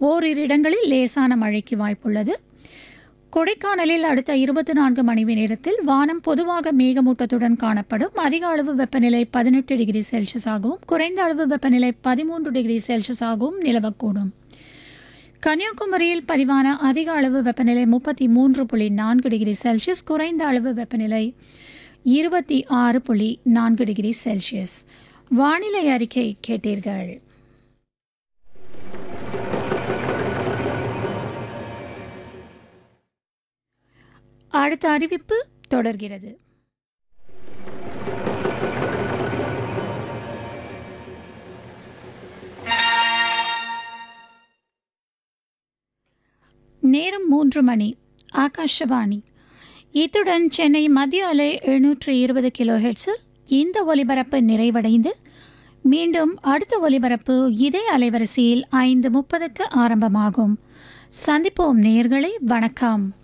ஓரிரு இடங்களில் லேசான மழைக்கு வாய்ப்புள்ளது கொடைக்கானலில் அடுத்த இருபத்தி நான்கு மணி நேரத்தில் வானம் பொதுவாக மேகமூட்டத்துடன் காணப்படும் அதிக அளவு வெப்பநிலை பதினெட்டு டிகிரி செல்சியஸ் ஆகவும் குறைந்த அளவு வெப்பநிலை பதிமூன்று டிகிரி செல்சியஸ் ஆகவும் நிலவக்கூடும் கன்னியாகுமரியில் பதிவான அதிக அளவு வெப்பநிலை முப்பத்தி மூன்று புள்ளி நான்கு டிகிரி செல்சியஸ் குறைந்த அளவு வெப்பநிலை இருபத்தி ஆறு புள்ளி நான்கு டிகிரி செல்சியஸ் வானிலை அறிக்கை கேட்டீர்கள் அடுத்த அறிவிப்பு தொடர்கிறது நேரம் மூன்று மணி ஆகாஷவாணி இத்துடன் சென்னை மத்திய அலை எழுநூற்று இருபது கிலோ ஹெட்ஸில் இந்த ஒலிபரப்பு நிறைவடைந்து மீண்டும் அடுத்த ஒலிபரப்பு இதே அலைவரிசையில் ஐந்து முப்பதுக்கு ஆரம்பமாகும் சந்திப்போம் நேயர்களே வணக்கம்